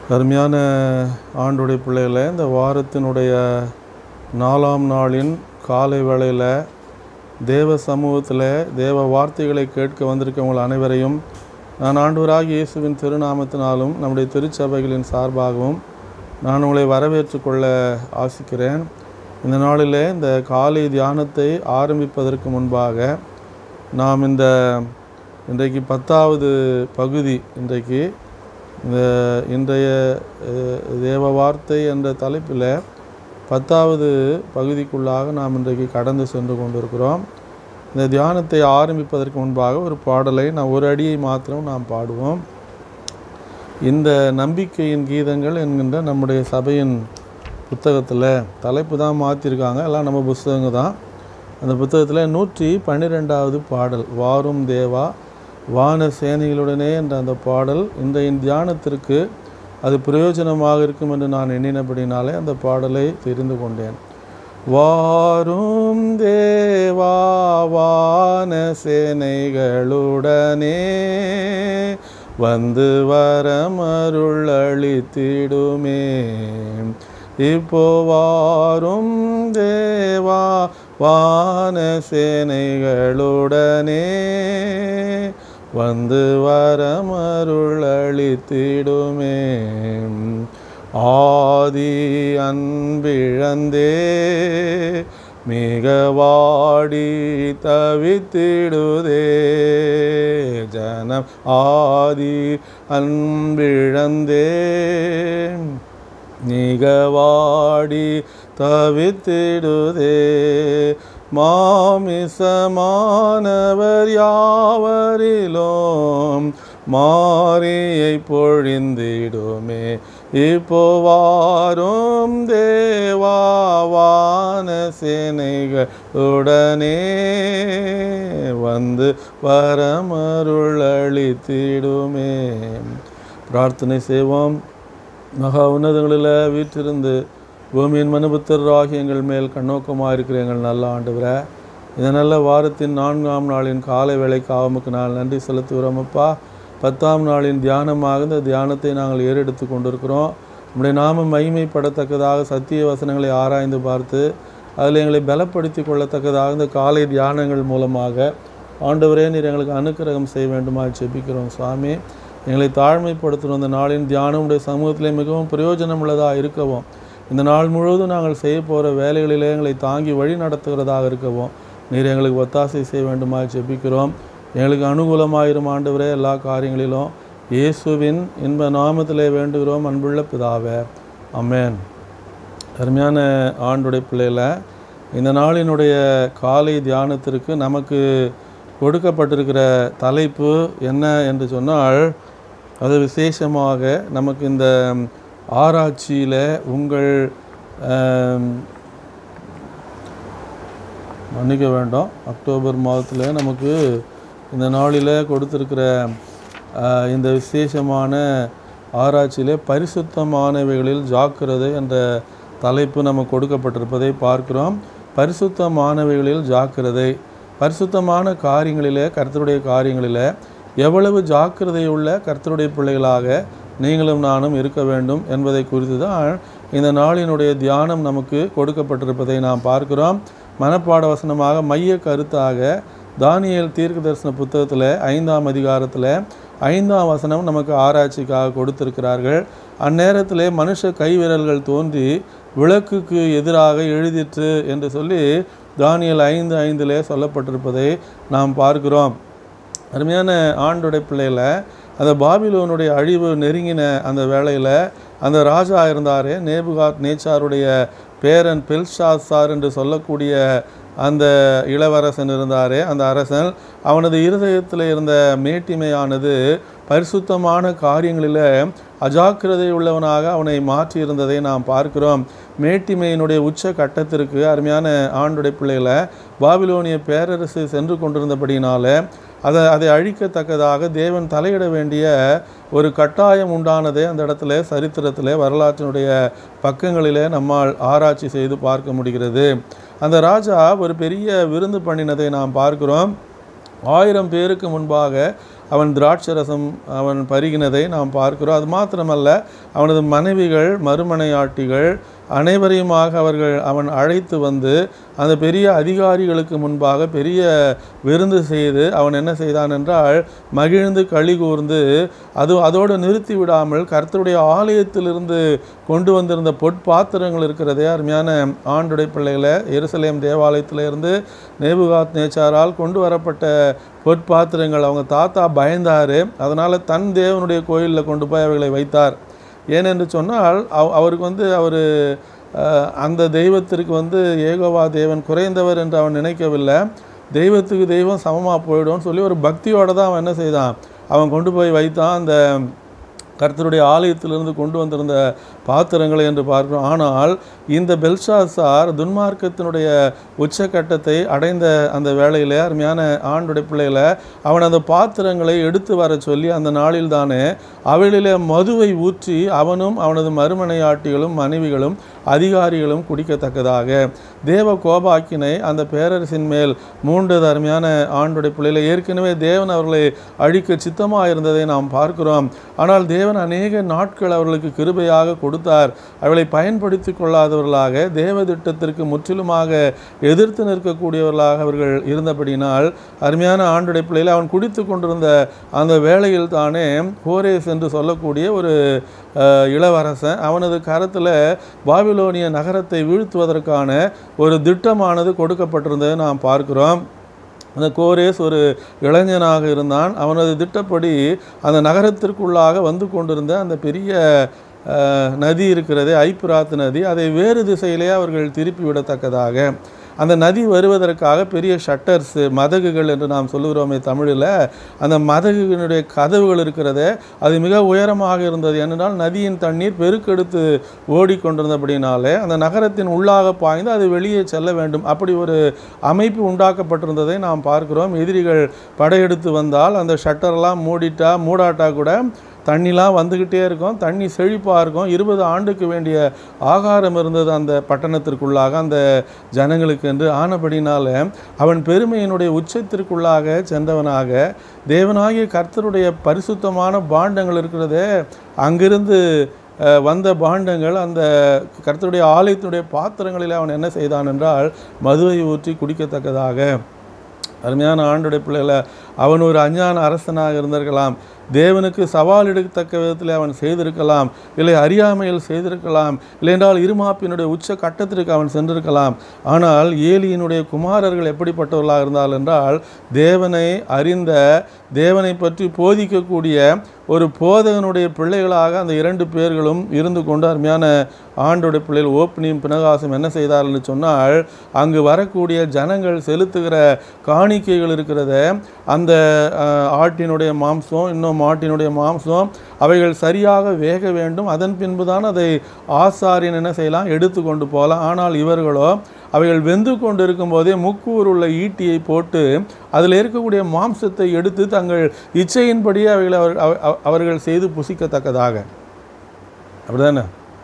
அருமையான ஆண்டுடைய பிள்ளைகளை இந்த வாரத்தினுடைய நாலாம் நாளின் காலை வேளையில் தேவ சமூகத்தில் தேவ வார்த்தைகளை கேட்க வந்திருக்கவங்கள் அனைவரையும் நான் ஆண்டவராகிய இயேசுவின் திருநாமத்தினாலும் நம்முடைய திருச்சபைகளின் சார்பாகவும் நான் உங்களை வரவேற்றுக் கொள்ள ஆசிக்கிறேன் இந்த நாளில் இந்த காலை தியானத்தை ஆரம்பிப்பதற்கு முன்பாக நாம் இந்த இன்றைக்கு பத்தாவது பகுதி இன்றைக்கு இந்த இன்றைய அஹ், தேவ வார்த்தை என்ற தலைப்பில் பத்தாவது பகுதிக்குள்ளாக நாம் இன்றைக்கு கடந்து சென்று கொண்டிருக்கிறோம் இந்த தியானத்தை ஆரம்பிப்பதற்கு முன்பாக ஒரு பாடலை நான் ஒரு அடியை மாத்திரம் நாம் பாடுவோம் இந்த நம்பிக்கையின் கீதங்கள் என்கின்ற நம்முடைய சபையின் புத்தகத்தில் தலைப்பு தான் மாற்றிருக்காங்க எல்லாம் நம்ம புஸ்தகங்க தான் அந்த புத்தகத்தில் நூற்றி பன்னிரெண்டாவது பாடல் வாரும் தேவா வான சேனைகளுடனே என்ற அந்த பாடல் இன்றைய தியானத்திற்கு அது பிரயோஜனமாக இருக்கும் என்று நான் எண்ணினபடினாலே அந்த பாடலை தெரிந்து கொண்டேன் வாரும் தேவா வான சேனைகளுடனே வந்து வரமருள் அளித்திடுமே இப்போ வாரும் தேவா வான சேனைகளுடனே வந்து வரமருள் அளித்திடுமே ஆதி அன்பிழந்தே மிக வாடி தவித்திடுதே ஜனம் ஆதி அன்பிழந்தே நிகவாடி தவித்திடுதே மாமிசமானவர் யாவரிலும் மாரியை பொழிந்திடுமே இப்போ வாரும் தேவாவான சேனைகள் உடனே வந்து வரமருள் அளித்திடுமே பிரார்த்தனை செய்வோம் மகா உன்னதங்களில் வீற்றிருந்து பூமியின் மனுபுத்தராகி எங்கள் மேல் கண்ணோக்கமாக இருக்கிற எங்கள் நல்ல ஆண்டவரை இந்த நல்ல வாரத்தின் நான்காம் நாளின் காலை வேளைக்காக உமக்கு நான் நன்றி செலுத்துகிறோம் அப்பா பத்தாம் நாளின் தியானமாக இந்த தியானத்தை நாங்கள் ஏறெடுத்து கொண்டிருக்கிறோம் நம்முடைய நாம மகிமைப்படத்தக்கதாக சத்திய வசனங்களை ஆராய்ந்து பார்த்து அதில் எங்களை பலப்படுத்தி கொள்ளத்தக்கதாக இந்த காலை தியானங்கள் மூலமாக ஆண்டவரே நீர் எங்களுக்கு அனுக்கிரகம் செய்ய வேண்டுமா ஜெபிக்கிறோம் சுவாமி எங்களை தாழ்மைப்படுத்தணும் இந்த நாளின் தியானம் உடைய சமூகத்திலே மிகவும் பிரயோஜனம் உள்ளதாக இருக்கவும் இந்த நாள் முழுவதும் நாங்கள் செய்ய போகிற வேலைகளிலே எங்களை தாங்கி வழி நடத்துகிறதாக இருக்கவும் நீர் எங்களுக்கு ஒத்தாசை செய்ய வேண்டுமா ஜெபிக்கிறோம் எங்களுக்கு அனுகூலமாயிரும் ஆண்டவரே எல்லா காரியங்களிலும் இயேசுவின் இன்ப நாமத்திலே வேண்டுகிறோம் அன்புள்ள பிதாவே அமேன் அருமையான ஆண்டுடைய பிள்ளைகளை இந்த நாளினுடைய காலை தியானத்திற்கு நமக்கு கொடுக்கப்பட்டிருக்கிற தலைப்பு என்ன என்று சொன்னால் அது விசேஷமாக நமக்கு இந்த ஆராய்ச்சியில் உங்கள் ஆம், மன்னிக்க வேண்டாம் அக்டோபர் மாதத்தில் நமக்கு இந்த நாளில் கொடுத்திருக்கிற ஆஹ், இந்த விசேஷமான ஆராய்ச்சியிலே பரிசுத்தமானவைகளில் ஜாக்கிரதை என்ற தலைப்பு நமக்கு கொடுக்கப்பட்டிருப்பதை பார்க்கிறோம் பரிசுத்தமானவைகளில் ஜாக்கிரதை பரிசுத்தமான காரியங்களிலே கர்த்தருடைய காரியங்களிலே எவ்வளவு ஜாக்கிரதை உள்ள கர்த்தருடைய பிள்ளைகளாக நீங்களும் நானும் இருக்க வேண்டும் என்பதை குறித்து தான் இந்த நாளினுடைய தியானம் நமக்கு கொடுக்கப்பட்டிருப்பதை நாம் பார்க்கிறோம் மனப்பாட வசனமாக மைய கருத்தாக தானியேல் தீர்க்க தரிசன புத்தகத்தில் ஐந்தாம் அதிகாரத்தில் ஐந்தாம் வசனம் நமக்கு ஆராய்ச்சிக்காக கொடுத்திருக்கிறார்கள் அந்நேரத்திலே மனுஷ கைவிரல்கள் தோன்றி விளக்குக்கு எதிராக எழுதிற்று என்று சொல்லி தானியல் ஐந்து ஐந்திலே சொல்லப்பட்டிருப்பதை நாம் பார்க்கிறோம் அருமையான ஆண்டுடைய பிள்ளையில அந்த பாபிலோனுடைய அழிவு நெருங்கின அந்த வேளையில் அந்த ராஜா இருந்தாரே நேபுகாத் நேச்சாருடைய பேரன் பெல்ஷாசார் என்று சொல்லக்கூடிய அந்த இளவரசன் இருந்தாரே அந்த அரசன் அவனது இருதயத்தில் இருந்த மேட்டிமையானது பரிசுத்தமான காரியங்களில் அஜாக்கிரதை உள்ளவனாக அவனை மாற்றி இருந்ததை நாம் பார்க்கிறோம் மேட்டிமையினுடைய உச்ச கட்டத்திற்கு அருமையான ஆண்டுடைய பிள்ளைகளை பாபிலோனிய பேரரசு சென்று கொண்டிருந்தபடினால அதை அதை அழிக்கத்தக்கதாக தேவன் தலையிட வேண்டிய ஒரு கட்டாயம் உண்டானதே அந்த இடத்துல சரித்திரத்தில் வரலாற்றினுடைய பக்கங்களிலே நம்மால் ஆராய்ச்சி செய்து பார்க்க முடிகிறது அந்த ராஜா ஒரு பெரிய விருந்து பண்ணினதை நாம் பார்க்கிறோம் ஆயிரம் பேருக்கு முன்பாக அவன் திராட்சரசம் அவன் பருகினதை நாம் பார்க்கிறோம் அது மாத்திரமல்ல அவனது மனைவிகள் மறுமனையாட்டிகள் அனைவரையுமாக அவர்கள் அவன் அழைத்து வந்து அந்த பெரிய அதிகாரிகளுக்கு முன்பாக பெரிய விருந்து செய்து அவன் என்ன செய்தான் என்றால் மகிழ்ந்து களி கூர்ந்து அது அதோடு நிறுத்தி விடாமல் கர்த்தருடைய ஆலயத்திலிருந்து கொண்டு வந்திருந்த பொற்பாத்திரங்கள் இருக்கிறதே அருமையான ஆண்டுடை பிள்ளைகளை எருசலேம் தேவாலயத்திலிருந்து நேபுகாத் நேச்சாரால் கொண்டு வரப்பட்ட பொற்பாத்திரங்கள் அவங்க தாத்தா பயந்தார் அதனால் தன் தேவனுடைய கோயிலில் கொண்டு போய் அவைகளை வைத்தார் ஏனென்று சொன்னால் அவ அவருக்கு வந்து அவர் அந்த தெய்வத்திற்கு வந்து ஏகோவா தேவன் குறைந்தவர் என்று அவன் நினைக்கவில்லை தெய்வத்துக்கு தெய்வம் சமமாக போயிடும்னு சொல்லி ஒரு பக்தியோடு தான் அவன் என்ன செய்தான் அவன் கொண்டு போய் வைத்தான் அந்த கர்த்தருடைய ஆலயத்திலிருந்து கொண்டு வந்திருந்த பாத்திரங்களை என்று பார்க்கிறோம் ஆனால் இந்த பெல்ஷாசார் துன்மார்க்கத்தினுடைய உச்சக்கட்டத்தை அடைந்த அந்த வேளையிலே அருமையான ஆண்டுடைய பிள்ளைகளை அவன் அந்த பாத்திரங்களை எடுத்து வர சொல்லி அந்த நாளில் தானே அவளிலே மதுவை ஊற்றி அவனும் அவனது மறுமனையாட்டிகளும் மனைவிகளும் அதிகாரிகளும் குடிக்கத்தக்கதாக தேவ கோபாக்கினை அந்த பேரரசின் மேல் மூன்றது அருமையான ஆண்டுடைய பிள்ளைகளை ஏற்கனவே தேவன் அவர்களை அழிக்க சித்தமாக இருந்ததை நாம் பார்க்கிறோம் ஆனால் தேவன் அநேக நாட்கள் அவர்களுக்கு கிருபையாக கொடுத்தார் அவளை பயன்படுத்தி கொள்ளாதவர்களாக தேவ திட்டத்திற்கு முற்றிலுமாக எதிர்த்து நிற்கக்கூடியவர்களாக அவர்கள் இருந்தபடினால் அருமையான ஆண்டுடைய பிள்ளையில் அவன் குடித்து கொண்டிருந்த அந்த வேளையில் தானே கோரேஸ் என்று சொல்லக்கூடிய ஒரு அஹ், இளவரசன் அவனது கரத்தில் பாபிலோனிய நகரத்தை வீழ்த்துவதற்கான ஒரு திட்டமானது கொடுக்கப்பட்டிருந்ததை நாம் பார்க்கிறோம் அந்த கோரேஸ் ஒரு இளைஞனாக இருந்தான் அவனது திட்டப்படி அந்த நகரத்திற்குள்ளாக வந்து கொண்டிருந்த அந்த பெரிய அஹ், நதி இருக்கிறதே ஐப்புராத் நதி அதை வேறு திசையிலே அவர்கள் திருப்பி விடத்தக்கதாக அந்த நதி வருவதற்காக பெரிய ஷட்டர்ஸு மதகுகள் என்று நாம் சொல்லுகிறோமே தமிழில் அந்த மதகுகளுடைய கதவுகள் இருக்கிறதே அது மிக உயரமாக இருந்தது ஏனென்றால் நதியின் தண்ணீர் பெருக்கெடுத்து ஓடிக்கொண்டிருந்தபடினாலே அந்த நகரத்தின் உள்ளாக பாய்ந்து அது வெளியே செல்ல வேண்டும் அப்படி ஒரு அமைப்பு உண்டாக்கப்பட்டிருந்ததை நாம் பார்க்கிறோம் எதிரிகள் படையெடுத்து வந்தால் அந்த ஷட்டர்லாம் மூடிட்டா மூடாட்டா கூட தண்ணிலாம் வந்துக்கிட்டே இருக்கும் தண்ணி செழிப்பாக இருக்கும் இருபது ஆண்டுக்கு வேண்டிய ஆகாரம் இருந்தது அந்த பட்டணத்திற்குள்ளாக அந்த ஜனங்களுக்கு என்று ஆனபடினால அவன் பெருமையினுடைய உச்சத்திற்குள்ளாக சென்றவனாக தேவனாகிய கர்த்தருடைய பரிசுத்தமான பாண்டங்கள் இருக்கிறதே அங்கிருந்து அஹ், வந்த பாண்டங்கள் அந்த கர்த்தருடைய ஆலயத்தினுடைய பாத்திரங்களில் அவன் என்ன செய்தான் என்றால் மதுவை ஊற்றி குடிக்கத்தக்கதாக அருமையான ஆண்டுடைய பிள்ளைகளை அவன் ஒரு அஞ்ஞான அரசனாக இருந்திருக்கலாம் தேவனுக்கு சவால் எடுக்கத்தக்க விதத்தில் அவன் செய்திருக்கலாம் இல்லை அறியாமையில் செய்திருக்கலாம் இல்லையென்றால் இருமாப்பினுடைய உச்ச கட்டத்திற்கு அவன் சென்றிருக்கலாம் ஆனால் ஏலியினுடைய குமாரர்கள் எப்படிப்பட்டவர்களாக இருந்தால் என்றால் தேவனை அறிந்த தேவனை பற்றி போதிக்கக்கூடிய ஒரு போதகனுடைய பிள்ளைகளாக அந்த இரண்டு பேர்களும் இருந்து கொண்டு அருமையான ஆண்டோடைய பிள்ளைகள் ஓப்பனியும் பினகாசும் என்ன செய்தார்கள் சொன்னால் அங்கு வரக்கூடிய ஜனங்கள் செலுத்துகிற காணிக்கைகள் இருக்கிறத அந்த அஹ், ஆட்டினுடைய மாம்சம் இன்னும் மாட்டினுடைய மாம்சம் அவைகள் சரியாக வேக வேண்டும் அதன் பின்பு தான் அதை ஆசாரியன் என்ன செய்யலாம் எடுத்து கொண்டு போகலாம் ஆனால் இவர்களோ அவைகள் வெந்து கொண்டு இருக்கும்போதே முக்கூர் உள்ள ஈட்டியை போட்டு அதில் இருக்கக்கூடிய மாம்சத்தை எடுத்து தங்கள் இச்சையின்படியே அவைகளை அவர் அவ- அவ- அவர்கள் செய்து புசிக்கத்தக்கதாக அப்படிதானே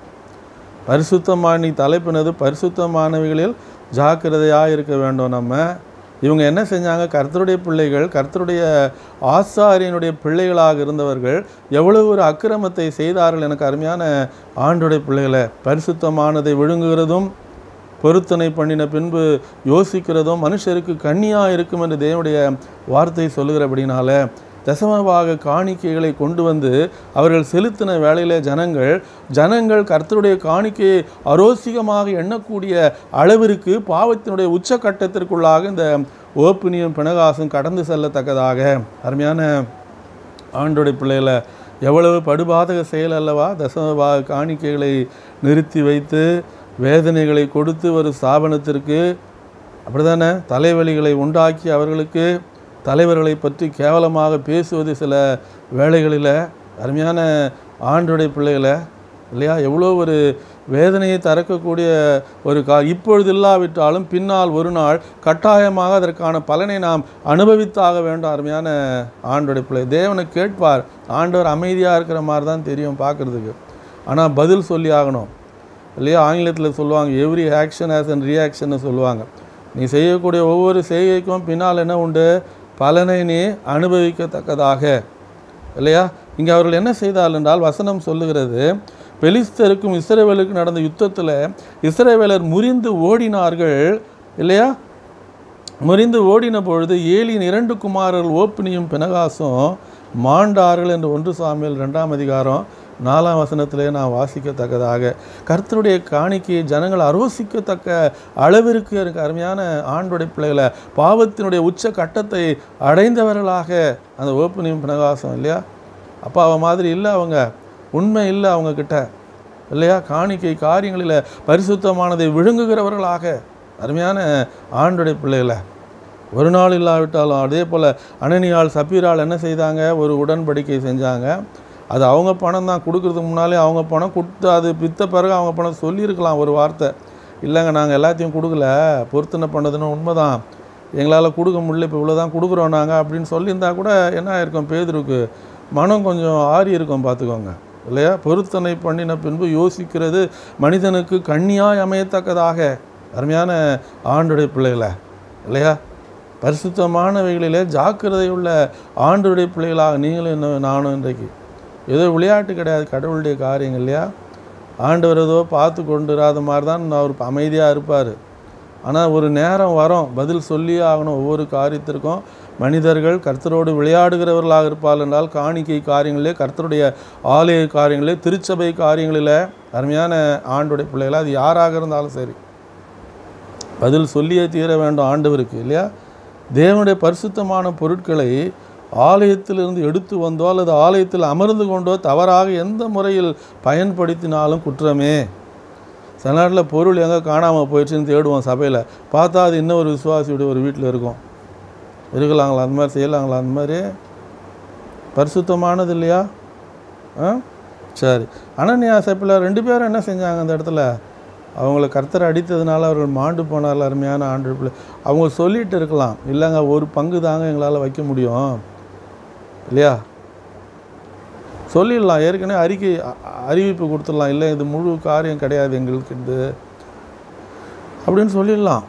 பரிசுத்தமான நீ தலைப்பினது பரிசுத்தமானவைகளில் ஜாக்கிரதையாக இருக்க வேண்டும் நம்ம இவங்க என்ன செஞ்சாங்க கர்த்தருடைய பிள்ளைகள் கர்த்தருடைய ஆசாரியனுடைய பிள்ளைகளாக இருந்தவர்கள் எவ்வளவு ஒரு அக்கிரமத்தை செய்தார்கள் எனக்கு அருமையான ஆண்டுடைய பிள்ளைகளை பரிசுத்தமானதை விழுங்குகிறதும் பொருத்தனை பண்ணின பின்பு யோசிக்கிறதும் மனுஷருக்கு கண்ணியாக இருக்கும் என்று தேவனுடைய வார்த்தை சொல்லுகிறபடினால தசமபாக காணிக்கைகளை கொண்டு வந்து அவர்கள் செலுத்தின வேளையில ஜனங்கள் ஜனங்கள் கர்த்தருடைய காணிக்கையை அரோசிகமாக எண்ணக்கூடிய அளவிற்கு பாவத்தினுடைய உச்சக்கட்டத்திற்குள்ளாக இந்த ஓப்பினியும் பிணகாசும் கடந்து செல்லத்தக்கதாக அருமையான ஆண்டோடைய பிள்ளைகளை எவ்வளவு படுபாதக செயல் அல்லவா தசமபாக காணிக்கைகளை நிறுத்தி வைத்து வேதனைகளை கொடுத்து ஒரு ஸ்தாபனத்திற்கு அப்படிதானே தலைவலிகளை உண்டாக்கி அவர்களுக்கு தலைவர்களை பற்றி கேவலமாக பேசுவது சில வேளைகளில் அருமையான ஆண்டுடைய பிள்ளைகளை இல்லையா எவ்வளோ ஒரு வேதனையை தரக்கக்கூடிய ஒரு கா இப்பொழுது இல்லாவிட்டாலும் பின்னால் ஒரு நாள் கட்டாயமாக அதற்கான பலனை நாம் அனுபவித்தாக வேண்டும் அருமையான ஆண்டோடைய பிள்ளை தேவனை கேட்பார் ஆண்டவர் அமைதியாக இருக்கிற மாதிரி தான் தெரியும் பார்க்குறதுக்கு ஆனால் பதில் சொல்லி ஆகணும் இல்லையா ஆங்கிலத்தில் சொல்லுவாங்க எவ்ரி ஆக்ஷன் ஆஸ் அண்ட் ரியாக்ஷன்னு சொல்லுவாங்க நீ செய்யக்கூடிய ஒவ்வொரு செய்கைக்கும் பின்னால் என்ன உண்டு பலனை நீ அனுபவிக்கத்தக்கதாக இல்லையா இங்கே அவர்கள் என்ன செய்தார்கள் என்றால் வசனம் சொல்லுகிறது பெலிஸ்தருக்கும் இஸ்ரவேலுக்கும் நடந்த யுத்தத்தில் இஸ்ரவேலர் முறிந்து ஓடினார்கள் இல்லையா முறிந்து ஓடின பொழுது ஏலியின் இரண்டு குமாரர்கள் ஓப்பினியும் பினகாசும் மாண்டார்கள் என்று ஒன்று சாமியல் ரெண்டாம் அதிகாரம் நாலாம் வசனத்திலே நான் வாசிக்கத்தக்கதாக கர்த்தருடைய காணிக்கையை ஜனங்கள் அரோசிக்கத்தக்க அளவிற்கு எனக்கு அருமையான ஆண்டுடைய பிள்ளைகளை பாவத்தினுடைய உச்ச கட்டத்தை அடைந்தவர்களாக அந்த ஓப்பினியும் பினகாசம் இல்லையா அப்போ அவ மாதிரி இல்லை அவங்க உண்மை இல்லை அவங்க கிட்ட இல்லையா காணிக்கை காரியங்களில் பரிசுத்தமானதை விழுங்குகிறவர்களாக அருமையான ஆண்டுடைய பிள்ளைகளை ஒரு நாள் இல்லாவிட்டாலும் அதே போல் அனனியாள் சப்பீராள் என்ன செய்தாங்க ஒரு உடன்படிக்கை செஞ்சாங்க அது அவங்க பணம் தான் கொடுக்கறதுக்கு முன்னாலே அவங்க பணம் கொடுத்து அது வித்த பிறகு அவங்க பணம் சொல்லியிருக்கலாம் ஒரு வார்த்தை இல்லைங்க நாங்கள் எல்லாத்தையும் கொடுக்கல பொருத்தனை பண்ணதுன்னு உண்மைதான் எங்களால் கொடுக்க முடியல இப்போ இவ்வளோ தான் கொடுக்குறோம் நாங்கள் அப்படின்னு சொல்லியிருந்தா கூட என்ன ஆயிருக்கும் பேதருக்கு மனம் கொஞ்சம் ஆறி இருக்கும் பார்த்துக்கோங்க இல்லையா பொருத்தனை பண்ணின பின்பு யோசிக்கிறது மனிதனுக்கு கண்ணியாய் அமையத்தக்கதாக அருமையான ஆண்டுடைய பிள்ளைகளை இல்லையா பரிசுத்தமானவைகளிலே ஜாக்கிரதை உள்ள ஆண்டுடைய பிள்ளைகளாக நீங்களும் என்ன நானும் இன்றைக்கு ஏதோ விளையாட்டு கிடையாது கடவுளுடைய காரியங்கள் இல்லையா ஆண்டவர் ஏதோ பார்த்து கொண்டுராத மாதிரி தான் அவர் அமைதியாக இருப்பார் ஆனால் ஒரு நேரம் வரும் பதில் சொல்லியே ஆகணும் ஒவ்வொரு காரியத்திற்கும் மனிதர்கள் கர்த்தரோடு விளையாடுகிறவர்களாக இருப்பார்கள் என்றால் காணிக்கை காரியங்களிலே கர்த்தருடைய ஆலய காரியங்களிலே திருச்சபை காரியங்களில் அருமையான ஆண்டுடைய பிள்ளைகள் அது யாராக இருந்தாலும் சரி பதில் சொல்லியே தீர வேண்டும் ஆண்டவருக்கு இல்லையா தேவனுடைய பரிசுத்தமான பொருட்களை ஆலயத்திலிருந்து எடுத்து வந்தோ அல்லது ஆலயத்தில் அமர்ந்து கொண்டோ தவறாக எந்த முறையில் பயன்படுத்தினாலும் குற்றமே சில நேரத்தில் பொருள் எங்கே காணாமல் போயிடுச்சுன்னு தேடுவோம் சபையில் பார்த்தா அது இன்னொரு விசுவாசியுடைய ஒரு வீட்டில் இருக்கும் இருக்கலாங்களா அந்த மாதிரி செய்யலாங்களா அந்த மாதிரி பரிசுத்தமானது இல்லையா ஆ சரி அனன்யா சப்பில் ரெண்டு பேரும் என்ன செஞ்சாங்க அந்த இடத்துல அவங்கள கர்த்தர் அடித்ததுனால அவர்கள் மாண்டு போனார்கள் அருமையான ஆண்டு பிள்ளை அவங்க சொல்லிட்டு இருக்கலாம் இல்லைங்க ஒரு பங்கு தாங்க எங்களால் வைக்க முடியும் இல்லையா சொல்லிடலாம் ஏற்கனவே அறிக்கை அ- அறிவிப்பு கொடுத்துடலாம் இல்லை இது முழு காரியம் கிடையாது எங்களுக்கு இது அப்படின்னு சொல்லிடலாம்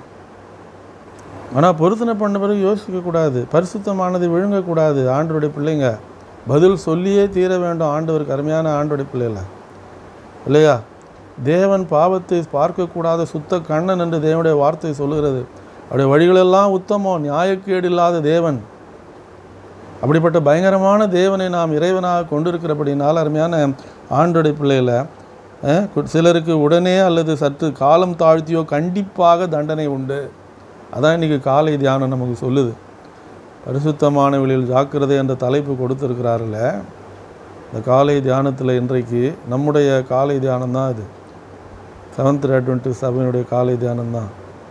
ஆனால் பொருத்தனை பண்ண பிறகு யோசிக்கக்கூடாது பரிசுத்தமானது விழுங்கக்கூடாது ஆண்டவருடைய பிள்ளைங்க பதில் சொல்லியே தீர வேண்டும் ஆண்டவருக்கு அருமையான ஆண்டவருடைய பிள்ளைகளை இல்லையா தேவன் பாவத்தை பார்க்கக்கூடாத சுத்த கண்ணன் என்று தேவனுடைய வார்த்தை சொல்லுகிறது அவருடைய வழிகளெல்லாம் உத்தமம் நியாயக்கேடு இல்லாத தேவன் அப்படிப்பட்ட பயங்கரமான தேவனை நாம் இறைவனாக கொண்டிருக்கிறபடினால் அருமையான ஆண்டோடைய பிள்ளைகளை அஹ், கு- சிலருக்கு உடனே அல்லது சற்று காலம் தாழ்த்தியோ கண்டிப்பாக தண்டனை உண்டு அதான் இன்றைக்கி காலை தியானம் நமக்கு சொல்லுது பரிசுத்தமான வெளியில் ஜாக்கிரதை என்ற தலைப்பு கொடுத்துருக்கிறாருல இந்த காலை தியானத்தில் இன்றைக்கு நம்முடைய காலை தியானம் தான் இது செவன்த் அட்வென்ட்டு சபையினுடைய காலை தியானம் தான்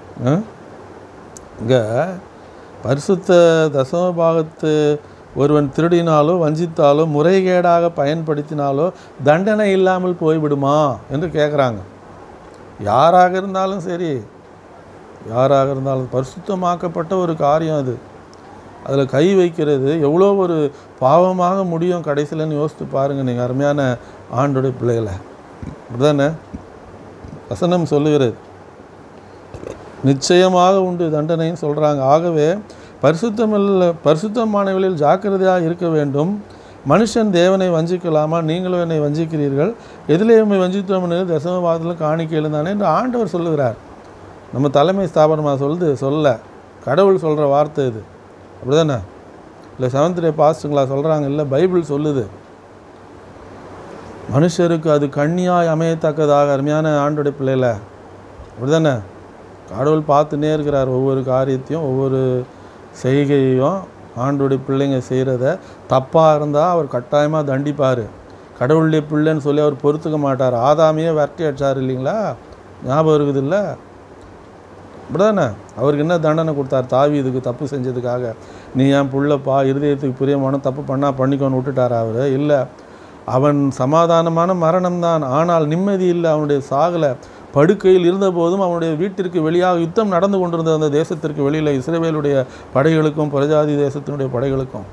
இங்கே பரிசுத்த தசம பாகத்து ஒருவன் திருடினாலோ வஞ்சித்தாலோ முறைகேடாக பயன்படுத்தினாலோ தண்டனை இல்லாமல் போய்விடுமா என்று கேட்குறாங்க யாராக இருந்தாலும் சரி யாராக இருந்தாலும் பரிசுத்தமாக்கப்பட்ட ஒரு காரியம் அது அதில் கை வைக்கிறது எவ்வளோ ஒரு பாவமாக முடியும் கடைசியிலன்னு யோசித்து பாருங்கள் நீங்கள் அருமையான ஆண்டோடைய பிள்ளைகளை அப்படிதானே வசனம் சொல்லுகிறது நிச்சயமாக உண்டு தண்டனைன்னு சொல்கிறாங்க ஆகவே பரிசுத்தமில்ல பரிசுத்தமானவர்களில் ஜாக்கிரதையாக இருக்க வேண்டும் மனுஷன் தேவனை வஞ்சிக்கலாமா நீங்களும் என்னை வஞ்சிக்கிறீர்கள் எதிலே உண்மை வஞ்சித்தோம் தசம பாதத்தில் காணிக்கையில் தானே என்று ஆண்டவர் சொல்லுகிறார் நம்ம தலைமை ஸ்தாபனமாக சொல்லுது சொல்ல கடவுள் சொல்கிற வார்த்தை இது அப்படிதானே இல்லை செவன்த் டே பாஸ்ட்டுங்களா சொல்கிறாங்க இல்லை பைபிள் சொல்லுது மனுஷருக்கு அது கண்ணியாய் அமையத்தக்கதாக அருமையான ஆண்டுடைய பிள்ளைகளை அப்படிதானே கடவுள் பார்த்துன்னே இருக்கிறார் ஒவ்வொரு காரியத்தையும் ஒவ்வொரு செய்கையையும் ஆண்டுடைய பிள்ளைங்க செய்கிறத தப்பாக இருந்தால் அவர் கட்டாயமாக தண்டிப்பார் கடவுளுடைய பிள்ளைன்னு சொல்லி அவர் பொறுத்துக்க மாட்டார் ஆதாமையே விரட்டி அடிச்சார் இல்லைங்களா ஞாபகம் இருக்குது இல்லை அப்படிதானே அவருக்கு என்ன தண்டனை கொடுத்தார் தாவி இதுக்கு தப்பு செஞ்சதுக்காக நீ என் புள்ளப்பா இருதயத்துக்கு பிரியமான தப்பு பண்ணா பண்ணிக்கோன்னு விட்டுட்டார் அவர் இல்லை அவன் சமாதானமான மரணம்தான் ஆனால் நிம்மதி இல்லை அவனுடைய சாகலை படுக்கையில் இருந்தபோதும் அவனுடைய வீட்டிற்கு வெளியாக யுத்தம் நடந்து கொண்டிருந்த அந்த தேசத்திற்கு வெளியில் இஸ்ரேவேலுடைய படைகளுக்கும் புரஜாதி தேசத்தினுடைய படைகளுக்கும்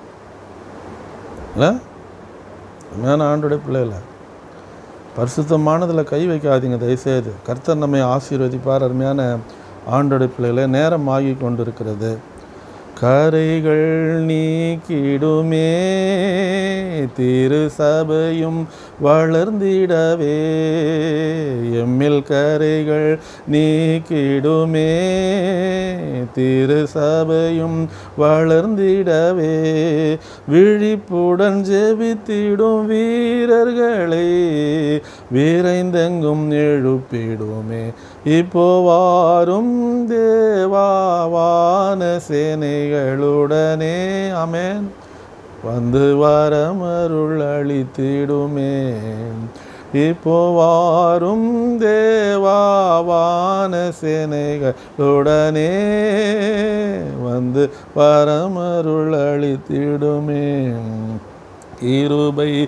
இல்லை உண்மையான ஆண்டுடைய பிள்ளைகளை பரிசுத்தமானதில் கை வைக்காதீங்க தயவுசெய்து கர்த்தர் நம்மை ஆசீர்வதிப்பார் அருமையான ஆண்டோடைய பிள்ளைகளை நேரம் ஆகி கொண்டிருக்கிறது கரைகள் நீக்கிடுமே திரு சபையும் வளர்ந்திடவே எம்மில் கரைகள் நீக்கிடுமே திரு சபையும் வளர்ந்திடவே விழிப்புடன் ஜெபித்திடும் வீரர்களை விரைந்தெங்கும் எழுப்பிடுமே இப்போ வாரும் தேவாவான சேனைகளுடனே அமேன் வந்து வரமருள் அளித்திடுமே இப்போ வாரும் தேவாவான சேனைகளுடனே வந்து வரமருள் அளித்திடுமே இருபை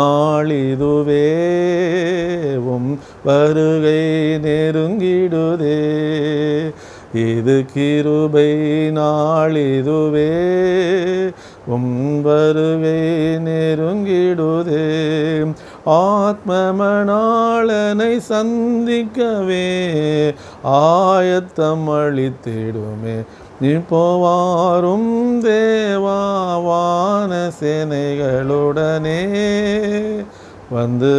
நாளிதுவேவும் வருகை நெருங்கிடுதே இது கிருபை நாளிதுவே உம் வருகை நெருங்கிடுதே ஆத்மமணாளனை சந்திக்கவே ஆயத்தம் அளித்திடுமே இப்போ வாரும் தேவாவான சேனைகளுடனே வந்து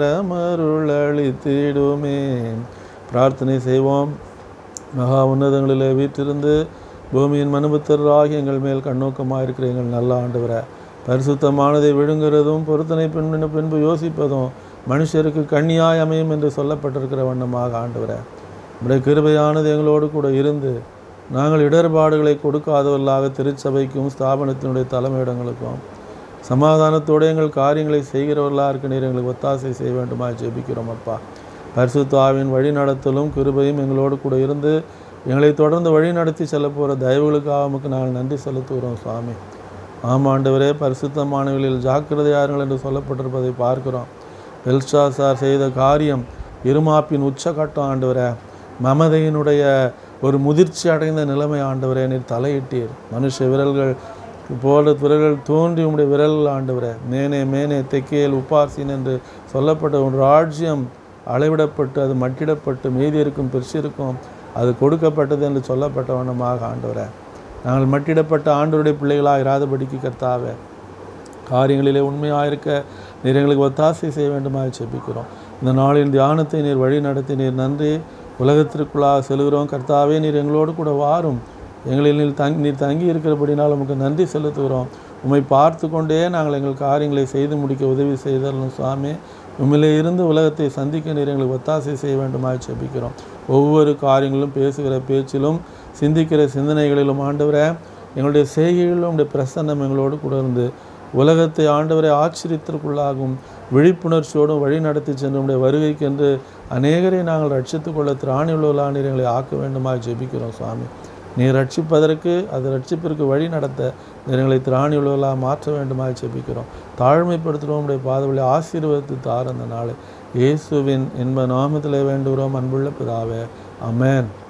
வரமருள் அளித்திடுமே பிரார்த்தனை செய்வோம் மகா உன்னதங்களிலே வீற்றிருந்து பூமியின் மனுபுத்தராகி எங்கள் மேல் கண்ணோக்கமாக இருக்கிற எங்கள் நல்ல ஆண்டவரை பரிசுத்தமானதை விழுங்குறதும் பொருத்தனை பின்பு பின்பு யோசிப்பதும் மனுஷருக்கு கண்ணியாய் அமையும் என்று சொல்லப்பட்டிருக்கிற வண்ணமாக ஆண்டவரை உடைய கிருபையானது எங்களோடு கூட இருந்து நாங்கள் இடர்பாடுகளை கொடுக்காதவர்களாக திருச்சபைக்கும் ஸ்தாபனத்தினுடைய தலைமையிடங்களுக்கும் சமாதானத்தோடு எங்கள் காரியங்களை செய்கிறவர்களாக இருக்க நீர் எங்களுக்கு ஒத்தாசை செய்ய வேண்டுமா ஜெபிக்கிறோம் அப்பா பரிசுத்தாவின் வழி நடத்தலும் கிருபையும் எங்களோடு கூட இருந்து எங்களை தொடர்ந்து வழி நடத்தி செல்ல போகிற தயவுகளுக்காக நமக்கு நாங்கள் நன்றி செலுத்துகிறோம் சுவாமி ஆமாண்டவரே பரிசுத்தமானவர்களில் ஜாக்கிரதையாருங்கள் என்று சொல்லப்பட்டிருப்பதை பார்க்கிறோம் பெல்ஷா சார் செய்த காரியம் இருமாப்பின் உச்சகட்டம் ஆண்டவரே மமதையினுடைய ஒரு முதிர்ச்சி அடைந்த நிலைமை ஆண்டவரே நீர் தலையிட்டீர் மனுஷ விரல்கள் போல விரல்கள் தோன்றி உம்முடைய விரல்கள் ஆண்டவரே மேனே மேனே தெக்கேல் உப்பாசின் என்று சொல்லப்பட்ட ஒரு ராஜ்யம் அளவிடப்பட்டு அது மட்டிடப்பட்டு மீதி இருக்கும் பெருசிருக்கும் அது கொடுக்கப்பட்டது என்று சொல்லப்பட்ட வண்ணமாக ஆண்டவரே நாங்கள் மட்டிடப்பட்ட ஆண்டவருடைய பிள்ளைகளாக இராதபடிக்கு கர்த்தாவே காரியங்களிலே உண்மையாக இருக்க நீர் எங்களுக்கு ஒத்தாசை செய்ய வேண்டுமாக செபிக்கிறோம் இந்த நாளின் தியானத்தை நீர் வழி நடத்தி நீர் நன்றி உலகத்திற்குள்ளாக செல்கிறோம் கர்த்தாவே நீர் எங்களோடு கூட வாரும் எங்களில் நீர் தங் நீர் தங்கி இருக்கிறபடினால் உமக்கு நன்றி செலுத்துகிறோம் உம்மை பார்த்து கொண்டே நாங்கள் எங்கள் காரியங்களை செய்து முடிக்க உதவி செய்தரணும் சுவாமி உண்மையிலே இருந்து உலகத்தை சந்திக்க நீர் எங்களுக்கு ஒத்தாசை செய்ய வேண்டுமாக செபிக்கிறோம் ஒவ்வொரு காரியங்களும் பேசுகிற பேச்சிலும் சிந்திக்கிற சிந்தனைகளிலும் ஆண்டவரே எங்களுடைய செய்கைகளிலும் உடைய பிரசன்னம் எங்களோடு கூட இருந்து உலகத்தை ஆண்டவரை ஆச்சரியத்திற்குள்ளாகும் விழிப்புணர்ச்சியோடும் வழி நடத்தி சென்று உடைய வருகைக்கென்று அநேகரை நாங்கள் ரட்சித்துக் கொள்ள திராணி உள்ளவர்களாக நீர் எங்களை ஆக்க வேண்டுமாக ஜெபிக்கிறோம் சுவாமி நீர் ரட்சிப்பதற்கு அது ரட்சிப்பிற்கு வழி நடத்த நீர் எங்களை திராணி உள்ளவர்களாக மாற்ற வேண்டுமாக ஜெபிக்கிறோம் தாழ்மைப்படுத்துகிறோம் உடைய பாதவழி ஆசீர்வதித்து தார் அந்த நாளை இயேசுவின் இன்ப நாமத்திலே வேண்டுகிறோம் அன்புள்ள பிதாவே அமேன்